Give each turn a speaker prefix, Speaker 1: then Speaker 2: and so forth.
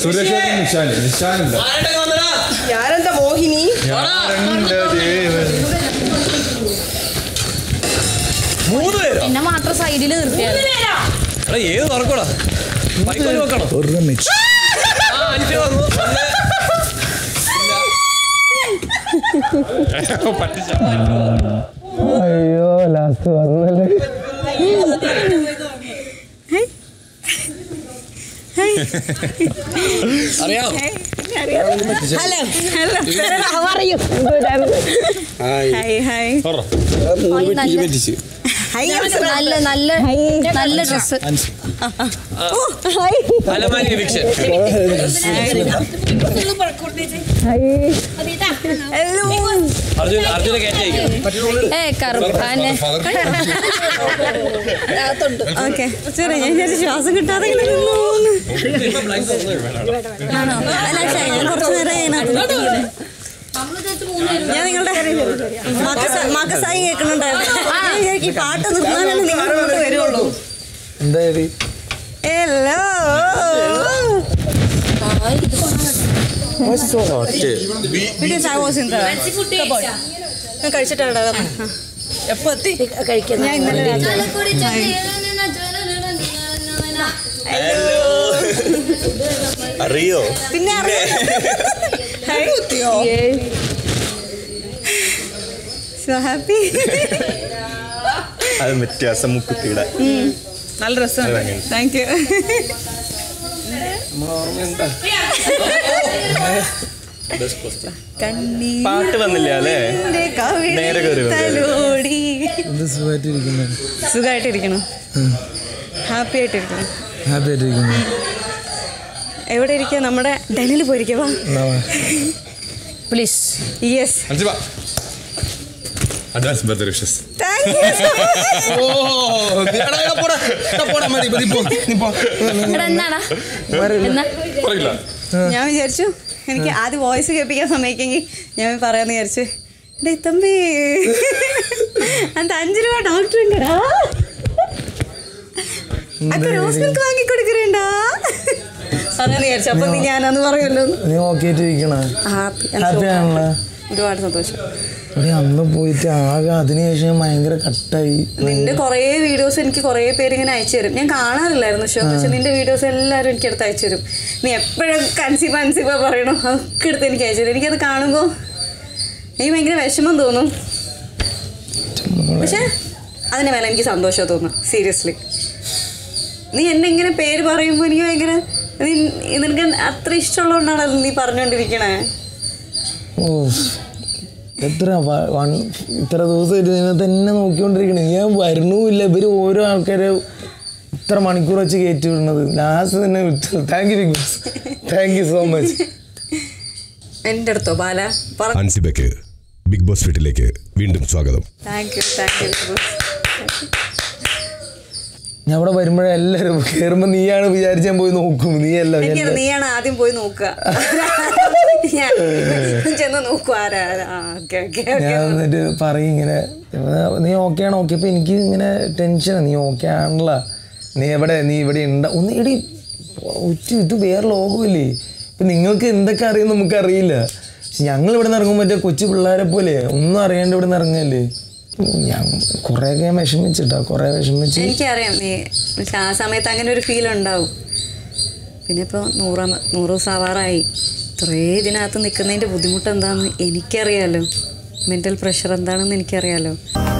Speaker 1: സുരേഷ് നിശാന് നിശാനില്ല
Speaker 2: ഞാനെന്താ മോഹിനി
Speaker 1: ഞാനെന്റെ ദേവൻ.
Speaker 3: മൂന്ന് പേരോ
Speaker 4: എന്നെ മാത്രം സൈഡിൽ നിർത്തിയത്
Speaker 3: എടാ ഏത് തുറക്കൂടാ മൈക്കൊന്ന് വെക്കണം
Speaker 1: ഒരു മിനിറ്റ്
Speaker 3: ആ അഞ്ച് വന്നു ഒന്ന് പറ്റിച്ച
Speaker 5: അയ്യോ ലാസ്റ്റ് വന്നല്ലേ
Speaker 3: അറിയാം
Speaker 2: ഹലോ ഹലോ പറയൂ ഹായ് ഹായ് ഹായ്
Speaker 4: നല്ല നല്ല നല്ല ഡ്രസ്
Speaker 3: അലമാരി എവിക്ഷൻ
Speaker 2: ഹലോ
Speaker 3: അർജുൻ അർജുനെ കയറ്റിയേക്കും
Speaker 4: ഏ കറുപ്പാനെ
Speaker 2: ഓക്കെ ചെറിയ ഞാൻ വിചാരിച്ചു ശ്വാസം കിട്ടാതെ ഇങ്ങനെ നിന്നു പോകുന്നു. ആണോ അല്ല ശരി, ഞാൻ കുറച്ച് നേരം അതിനകത്ത് ഇരിക്കുന്നു. ഞാൻ നിങ്ങളുടെ മക്കസ- മക്കസായി കേൾക്കുന്നുണ്ടായിരുന്നു ഞാൻ വിചാരിക്കും ഈ പാട്ട് നിർത്താനല്ലേ നിങ്ങൾ ഇങ്ങോട്ട് വരുള്ളൂ
Speaker 5: എന്തായാലും
Speaker 2: hello Because I was in the cupboard. ഞാൻ കഴിച്ചിട്ടാണ് എപ്പോ എത്തി ഞാൻ ഇന്നലെ രാത്രി
Speaker 6: അറിയോ
Speaker 2: പിന്നെ സോ ഹാപ്പി
Speaker 6: അത് വ്യത്യാസം മുക്കുത്തിയുടെ
Speaker 2: നല്ല രസമുണ്ട് താങ്ക് യു
Speaker 6: പാട്ട് വന്നില്ല അല്ലേ നേരെ കയറി വന്നു.
Speaker 2: തലോടി
Speaker 5: എന്ത് സുഖമായിട്ടിരിക്കുന്നു
Speaker 2: സുഖമായിട്ടിരിക്കണം ഹാപ്പി ആയിട്ടിരിക്കണം
Speaker 5: ഹാപ്പി ആയിട്ടിരിക്കുന്നു
Speaker 2: എവിടെ ഇരിക്കുക നമ്മുടെ ഡനിൽ പോയിരിക്കവാ
Speaker 5: എന്നാ വാ.
Speaker 4: Please
Speaker 2: yes
Speaker 1: Anju advance birthday wishes
Speaker 2: thank you
Speaker 4: എടാ എന്നാടാ എന്നാ
Speaker 1: പറയില്ല
Speaker 2: ഞാൻ വിചാരിച്ചു എനിക്ക് ആദ്യം വോയിസ് കേൾപ്പിക്കാൻ സമയക്കെങ്കിൽ ഞാൻ പറയാന്ന് വിചാരിച്ചു ഡേ തമ്പി അന്ത അഞ്ചു രൂപ ഡോക്ടർ ഉണ്ടടാ അക്ക റോസ് മിൽക്ക് വാങ്ങി കൊടുക്കറേണ്ടാ പറയാന്ന് വിചാരിച്ചു അപ്പൊ നീ ഞാനന്ന് പറയുമല്ലോ
Speaker 5: നീ ഓക്കെ ആയിട്ടിരിക്കണ
Speaker 2: ഹാപ്പി
Speaker 5: ഹാപ്പി ആണല്ലോ
Speaker 2: ഒരുപാട് സന്തോഷം
Speaker 5: ഇവിടെ അന്ന് പോയിട്ട് ആകെ അതിനുശേഷം ഭയങ്കര കട്ടായി
Speaker 2: നിന്റെ കുറേ വീഡിയോസ് എനിക്ക് കുറേ പേര് ഇങ്ങനെ അയച്ചു തരും ഞാൻ കാണാറില്ലായിരുന്നു ഷോ പക്ഷെ നിന്റെ വീഡിയോസ് എല്ലാവരും എനിക്ക് എടുത്ത് അയച്ചു തരും നീ എപ്പോഴും കൺസീവ് കൺസീവ് പറയണോ അതൊക്കെ എടുത്ത് എനിക്ക് അയച്ചു തരും എനിക്കത് കാണുമ്പോൾ എനിക്ക് ഭയങ്കര വിഷമം തോന്നും പക്ഷെ അതിന് മേലെ എനിക്ക് സന്തോഷം തോന്നും സീരിയസ്ലി നീ എന്നെ ഇങ്ങനെ പേര് പറയുമ്പോൾ എനിക്ക് ഭയങ്കര നീ- നിനക്ക് അത്ര ഇഷ്ടമുള്ളതുകൊണ്ടാണല്ലോ നീ പറഞ്ഞുകൊണ്ടിരിക്കണേ
Speaker 5: ഓ എത്ര വ- വൺ- ഇത്ര ദിവസമായിട്ട് നിന്നെ തന്നെ നോക്കിക്കൊണ്ടിരിക്കണേ ഞാൻ വരണമില്ല ഇവര് ഓരോ ആൾക്കാരെ ഇത്ര മണിക്കൂർ വെച്ച് കയറ്റി വിടുന്നത് ലാസ്റ്റ് തന്നെ വിട്ടു thank you big boss thank you so much
Speaker 2: എൻ്റെ അടുത്തോ ബാല പറ
Speaker 7: അൻസിബയ്ക്ക് ബിഗ് ബോസ് വീട്ടിലേക്ക് വീണ്ടും സ്വാഗതം
Speaker 2: താങ്ക് യു താങ്ക് യു
Speaker 5: ഞാൻ അവിടെ വരുമ്പോഴേ എല്ലാവരും കയറുമ്പോൾ നീയാണ് വിചാരിച്ചാൽ പോയി നോക്കും നീയല്ല
Speaker 2: എനിക്കറിയാം നീയാണ് ആദ്യം പോയി നോക്കുക ഞാൻ ചെന്ന് നോക്കുക ആരാ ആരാ. ആ ഓക്കെ ഓക്കെ
Speaker 5: ഞാൻ എന്നിട്ട് പറയും ഇങ്ങനെ നീ ഓക്കെ ആണ് ഓക്കെ അപ്പൊ എനിക്ക് ഇങ്ങനെ ടെൻഷൻ നീ ഓക്കെ ആണല്ല നീ എവിടെ നീ ഇവിടെ ഉണ്ട ഒന്ന് എടി ഒറ്റ ഇത് വേറെ ലോകമല്ലേ ഇപ്പൊ നിങ്ങൾക്ക് എന്തൊക്കെ അറിയും നമുക്ക് അറിയില്ല പക്ഷെ ഞങ്ങൾ ഇവിടെ നിന്ന് ഇറങ്ങുമ്പോൾ മറ്റേ കൊച്ചു പിള്ളേരെ പോലെ ഒന്നും അറിയാണ്ട് ഇവിടെ നിന്ന് ഇറങ്ങല്ലേ ഞാൻ കുറേയൊക്കെ ഞാൻ വിഷമിച്ചിട്ടാ കുറേ വിഷമിച്ച്
Speaker 2: എനിക്കറിയാം നീ പക്ഷെ ആ സമയത്ത് അങ്ങനെ ഒരു ഫീൽ ഉണ്ടാവും പിന്നെ ഇപ്പോൾ നൂറാം നൂറ് ദിവസം ആവാറായി ഇത്രേ ഇതിനകത്ത് നിൽക്കുന്നതിൻ്റെ ബുദ്ധിമുട്ട് എന്താണെന്ന് എനിക്കറിയാലോ മെൻ്റൽ പ്രഷർ എന്താണെന്ന് എനിക്കറിയാലോ